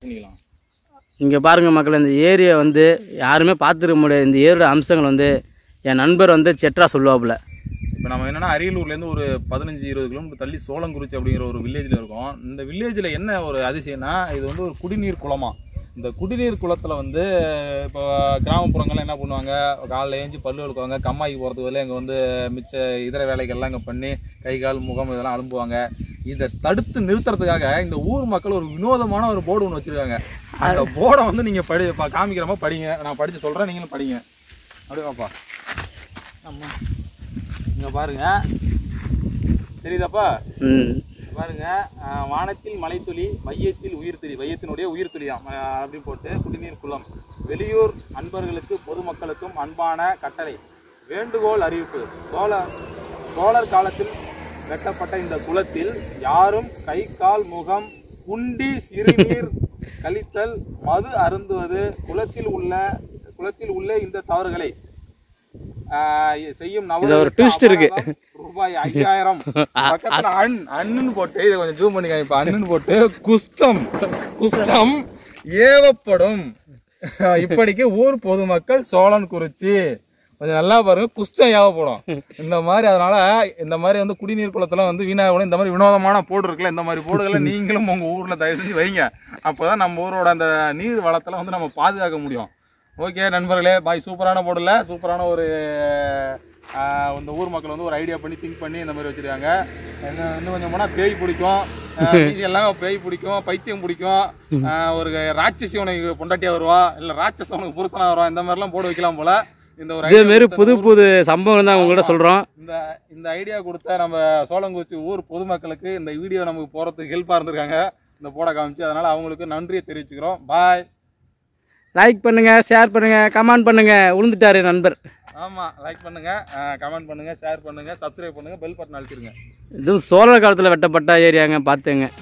பண்ணிக்கலாம் இங்கே பாருங்கள் மக்கள் இந்த ஏரியை வந்து யாருமே பார்த்துருக்க முடியாது இந்த ஏரியோட அம்சங்கள் வந்து என் நண்பர் வந்து செட்ரா சொல்லுவாப்புல இப்போ நம்ம என்னன்னா அரியலூர்லேருந்து ஒரு பதினஞ்சு இருபது கிலோமீட்டர் தள்ளி சோளங்குறிச்சி அப்படிங்கிற ஒரு வில்லேஜில் இருக்கோம் இந்த வில்லேஜில் என்ன ஒரு அதிசயம்னா இது வந்து ஒரு குடிநீர் குளமா இந்த குடிநீர் குளத்தில் வந்து இப்போ கிராமப்புறங்கள்லாம் என்ன பண்ணுவாங்க காலைல ஏஞ்சி பல்லு விளக்குவாங்க கம்மாய்க்கு போகிறதுக்கு வரல இங்கே வந்து மிச்ச இதர வேலைகள்லாம் இங்கே பண்ணி கை கால் முகம் இதெல்லாம் அனுப்புவாங்க இதை தடுத்து நிறுத்துறதுக்காக இந்த ஊர் மக்கள் ஒரு வினோதமான ஒரு போர்டு ஒன்று வச்சுருக்காங்க அந்த போர்டை வந்து நீங்கள் படி ப- காமிக்கிற மாதிரி படிங்க நான் படித்து சொல்கிறேன் நீங்களும் படிங்க அப்படியே வாப்பா ஆமா இங்க பாருங்க தெரியுதாப்பா ம் பாருங்க அஹ், வானத்தில் மலைத்துளி மையத்தில் உயிர்த்துளி மையத்தினுடைய உயிர்த்துளியாம் அஹ், அப்படி போட்டு குடிநீர் குளம் வெளியூர் அன்பர்களுக்கு பொதுமக்களுக்கும் அன்பான கட்டளை வேண்டுகோள் அறிவிப்பு சோழர் சோழர் காலத்தில் வெட்டப்பட்ட இந்த குளத்தில் யாரும் கை கால் முகம் குண்டி சிறுநீர் கழித்தல் மது அருந்துவது குளத்தில் உள்ள குளத்தில் உள்ள இந்த தவறுகளை ஆஹ் செய்யும் இதுல ஒரு நபர்களுக்கு twist இருக்கு. அபராதம் ரூபாய் ஐயாயிரம் பக்கத்துல அன் அண்ணுன்னு போட்டு இதை கொஞ்சம் ஜூம் பண்ணி காமிப்பா அண்ணுன்னு போட்டு குஸ்டம் குஸ்டம் ஏவப்படும் இப்படிக்கு ஊர் பொதுமக்கள் சோழன் குறிச்சி கொஞ்சம் நல்லா பாருங்க குஸ்டம் ஏவப்படும் இந்த மாதிரி அதனால இந்த மாதிரி வந்து குடிநீர் குளத்துல வந்து வீணாக இந்த மாதிரி வினோதமான போடு இருக்குல்ல இந்த மாதிரி போடுகளை நீங்களும் உங்க ஊர்ல தயவு செஞ்சு வைங்க அப்பதான் நம்ம ஊரோட அந்த நீர் வளத்துல வந்து நம்ம பாதுகாக்க முடியும் ஓகே நண்பர்களே பாய் சூப்பரான போடல சூப்பரான ஒரு ஆஹ், இந்த ஊர் மக்கள் வந்து ஒரு ஐடியா பண்ணி திங்க் பண்ணி இந்த மாதிரி வச்சிருக்காங்க இன்னும் இன்னும் கொஞ்சம் போனால் பேய் பிடிக்கும் ஆஹ், மீதி எல்லாம் பேய் பிடிக்கும் பைத்தியம் பிடிக்கும் ஆஹ், ஒரு ராட்சசி உனக்கு பொண்டாட்டியா வருவா இல்லை ராட்சஸ் உனக்கு புருஷனா வருவா இந்த மாதிரிலாம் போட வைக்கலாம் போல இந்த ஒரு இதே idea மாரி கொடுத்த புது ஊர் புது சம்பவம் தான் உங்கள்கிட்ட சொல்கிறோம் இந்த இந்த ஐடியா கொடுத்த நம்ம சோளங்குறிச்சி ஊர் பொதுமக்களுக்கு இந்த வீடியோ நமக்கு போகிறதுக்கு ஹெல்ப்பாக இருந்திருக்காங்க இந்த போட காமிச்சு அதனால அவங்களுக்கு நன்றியை தெரிவிச்சுக்கிறோம் பாய் லைக் பண்ணுங்கள் ஷேர் பண்ணுங்கள் கமெண்ட் பண்ணுங்கள் உளுந்துட்டாரு நண்பர் ஆமாம் லைக் பண்ணுங்க கமெண்ட் பண்ணுங்க ஷேர் பண்ணுங்க சப்ஸ்கிரைப் பண்ணுங்க பெல் பட்டன் அழுத்திடுங்க இதுவும் சோழர் காலத்தில் வெட்டப்பட்ட ஏரியாங்க பார்த்துங்க